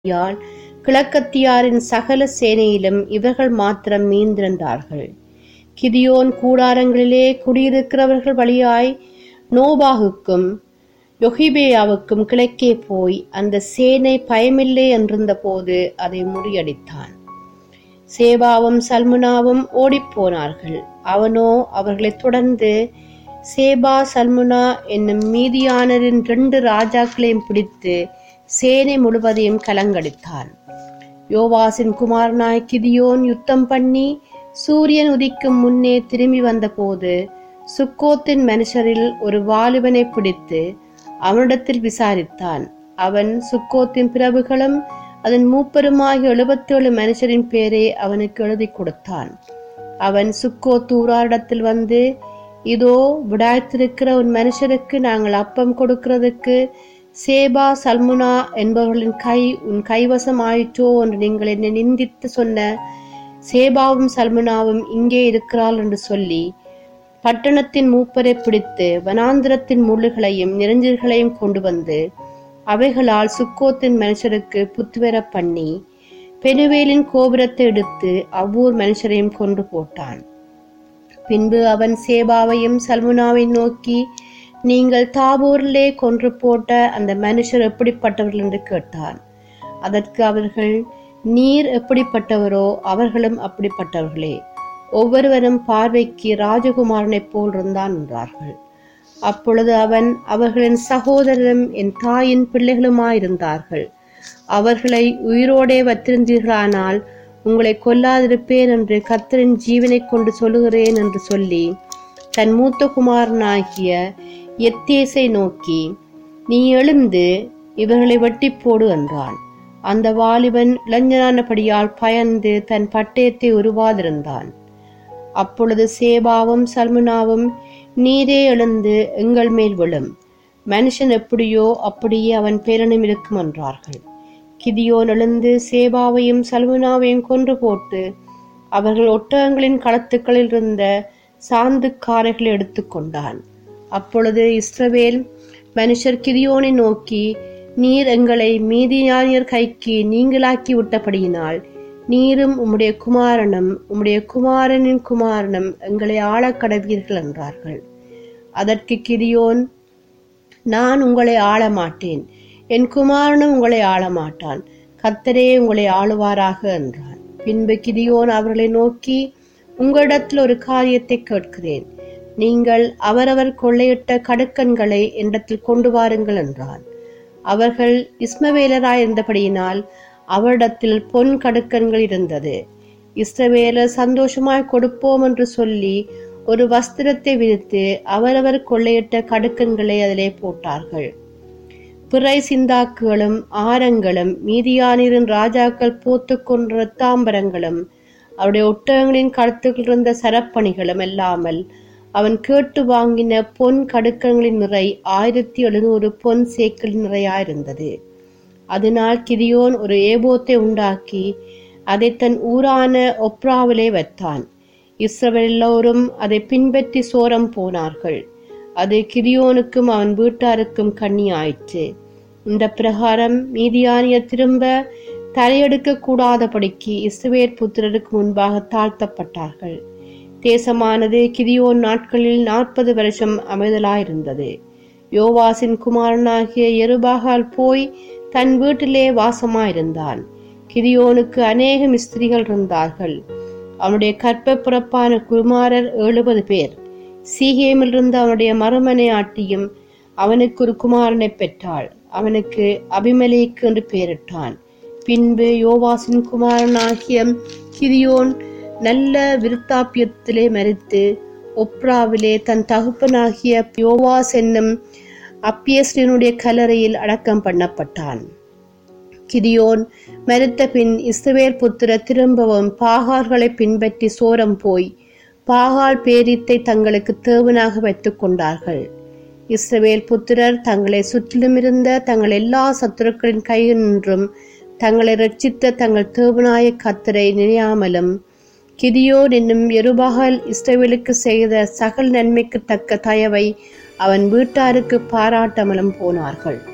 யால் கிழக்கத்தியாரின் சகல சேனையிலும் இவர்கள் மாத்திரம் மீந்திருந்தார்கள் கிதியோன் கூடாரங்களிலே குடியிருக்கிறவர்கள் வழியாய் நோபாகுக்கும் யொகிபேயாவுக்கும் கிழக்கே போய் அந்த சேனை பயமில்லை என்றிருந்த போது அதை முறியடித்தான் சேபாவும் சல்முனாவும் ஓடிப்போனார்கள் அவனோ அவர்களைத் தொடர்ந்து சேபா சல்முனா என்னும் மீதியானரின் இரண்டு ராஜாக்களையும் பிடித்து சேனை முழுவதையும் கலங்கடித்தான் யோவாசின் குமாரனாய் கிதியோன் யுத்தம் பண்ணி சூரியன் உதிக்கும் முன்னே திரும்பி வந்தபோது சுக்கோத்தின் மனுஷரில் ஒரு வாலிபனை பிடித்து அவனிடத்தில் விசாரித்தான் அவன் சுக்கோத்தின் பிரபுகளும் அதன் மூப்பருமாகிய எழுபத்தேழு மனுஷரின் பேரை அவனுக்கு எழுதி கொடுத்தான் அவன் சுக்கோத் ஊராரிடத்தில் வந்து இதோ விடாய்த்திருக்கிற உன் மனுஷருக்கு நாங்கள் அப்பம் கொடுக்கிறதுக்கு சேபா சல்முனா என்பவர்களின் கை உன் கைவசம் ஆயிற்றோ என்று நீங்கள் என்னை நிந்தித்து சொன்ன சேபாவும் சல்முனாவும் இங்கே இருக்கிறாள் என்று சொல்லி பட்டணத்தின் மூப்பரை பிடித்து வனாந்திரத்தின் முள்ளுகளையும் நெருஞ்சில்களையும் கொண்டு வந்து அவைகளால் சுக்கோத்தின் மனுஷருக்கு புத்துவர பண்ணி பெனுவேலின் கோபுரத்தை எடுத்து அவ்வூர் மனுஷரையும் கொண்டு போட்டான் பின்பு அவன் சேபாவையும் சல்முனாவை நோக்கி நீங்கள் தாபூரிலே கொன்று போட்ட அந்த மனுஷர் எப்படிப்பட்டவர்கள் என்று கேட்டான் அதற்கு அவர்கள் நீர் எப்படிப்பட்டவரோ அவர்களும் அப்படிப்பட்டவர்களே ஒவ்வொருவரும் பார்வைக்கு ராஜகுமாரனைப் போல் இருந்தான் என்றார்கள் அப்பொழுது அவன் அவர்களின் சகோதரரும் என் தாயின் பிள்ளைகளுமாயிருந்தார்கள் அவர்களை உயிரோடே வத்திருந்தீர்களானால் உங்களை கொல்லாதிருப்பேன் என்று கத்தரின் ஜீவனை கொண்டு சொல்லுகிறேன் என்று சொல்லி தன் மூத்த குமாரனாகிய எத்தேசை நோக்கி நீ எழுந்து இவர்களை வெட்டி போடு என்றான் அந்த வாலிபன் இளைஞனானபடியால் பயந்து தன் பட்டயத்தை உருவாதிருந்தான் அப்பொழுது சேபாவும் சல்முனாவும் நீரே எழுந்து எங்கள் மேல் விழும் மனுஷன் எப்படியோ அப்படியே அவன் பேரனும் இருக்கும் என்றார்கள் கிதியோன் எழுந்து சேபாவையும் சல்முனாவையும் கொன்று போட்டு அவர்கள் ஒட்டகங்களின் களத்துக்களில் இருந்த சாந்துக்காரைகளை எடுத்துக்கொண்டான் அப்பொழுது இஸ்ரவேல் மனுஷர் கிதியோனை நோக்கி நீர் எங்களை மீதியானியர் கைக்கு நீங்களாக்கி விட்டபடியினால் நீரும் உம்முடைய குமாரனும் உம்முடைய குமாரனின் குமாரனும் எங்களை ஆளக் கடவீர்கள் என்றார்கள் அதற்கு கிதியோன் நான் உங்களை ஆள மாட்டேன் என் குமாரனும் உங்களை ஆள மாட்டான் கத்தரே உங்களை ஆளுவாராக என்றான் பின்பு கிதியோன் அவர்களை நோக்கி உங்களிடத்தில் ஒரு காரியத்தை கேட்கிறேன் நீங்கள் அவரவர் கொள்ளையிட்ட கடுக்கன்களை என்னிடத்தில் கொண்டு வாருங்கள் என்றான் அவர்கள் இஸ்மவேலராயிருந்தபடியினால் அவரிடத்தில் பொன் கடுக்கன்கள் இருந்தது இஸ்ரவேலர் சந்தோஷமாய் கொடுப்போம் என்று சொல்லி ஒரு வஸ்திரத்தை விரித்து அவரவர் கொள்ளையிட்ட கடுக்கன்களை அதிலே போட்டார்கள் பிறை சிந்தாக்குகளும் ஆரங்களும் மீதியானிரின் ராஜாக்கள் போத்து கொன்ற தாம்பரங்களும் அவருடைய ஒட்டகங்களின் கழுத்துகள் இருந்த சரப்பணிகளும் அல்லாமல் அவன் கேட்டு வாங்கின பொன் கடுக்கங்களின் நிறை ஆயிரத்தி எழுநூறு பொன் சேக்கல் நிறையாயிருந்தது அதனால் கிதியோன் ஒரு ஏபோத்தை உண்டாக்கி அதை தன் ஊரான ஒப்ராவிலே வைத்தான் இஸ்ரவேல் எல்லோரும் அதை பின்பற்றி சோரம் போனார்கள் அது கிதியோனுக்கும் அவன் வீட்டாருக்கும் கண்ணி ஆயிற்று இந்த பிரகாரம் மீதியானிய திரும்ப தலையெடுக்க கூடாதபடிக்கு இஸ்ரவேல் புத்திரருக்கு முன்பாக தாழ்த்தப்பட்டார்கள் தேசமானது கிதியோன் நாட்களில் நாற்பது வருஷம் அமைதலாயிருந்தது யோவாசின் குமாரனாகிய எருபாகால் போய் தன் வீட்டிலே வாசமாயிருந்தான் கிதியோனுக்கு அநேக மிஸ்திரிகள் இருந்தார்கள் அவனுடைய கற்ப பிறப்பான குமாரர் எழுபது பேர் சீகேமில் இருந்த அவனுடைய மறுமனை ஆட்டியும் அவனுக்கு ஒரு குமாரனை பெற்றாள் அவனுக்கு அபிமலேக்கு என்று பெயரிட்டான் பின்பு யோவாசின் குமாரனாகிய கிதியோன் நல்ல விருத்தாப்பியத்திலே மறித்து ஒப்ராவிலே தன் தகுப்பனாகிய யோவாஸ் என்னும் அப்பியஸ்டனுடைய கல்லறையில் அடக்கம் பண்ணப்பட்டான் கிதியோன் மறித்த பின் இஸ்ரவேல் புத்திர திரும்பவும் பாகார்களை பின்பற்றி சோரம் போய் பாகால் பேரித்தை தங்களுக்கு தேவனாக வைத்துக் கொண்டார்கள் இஸ்ரவேல் புத்திரர் தங்களை சுற்றிலும் இருந்த தங்கள் எல்லா சத்துருக்களின் கையினின்றும் தங்களை ரட்சித்த தங்கள் தேவனாய கத்தரை நினையாமலும் கிதியோன் என்னும் எருபகல் இஸ்ரவேலுக்கு செய்த சகல் நன்மைக்கு தக்க தயவை அவன் வீட்டாருக்கு பாராட்டாமலும் போனார்கள்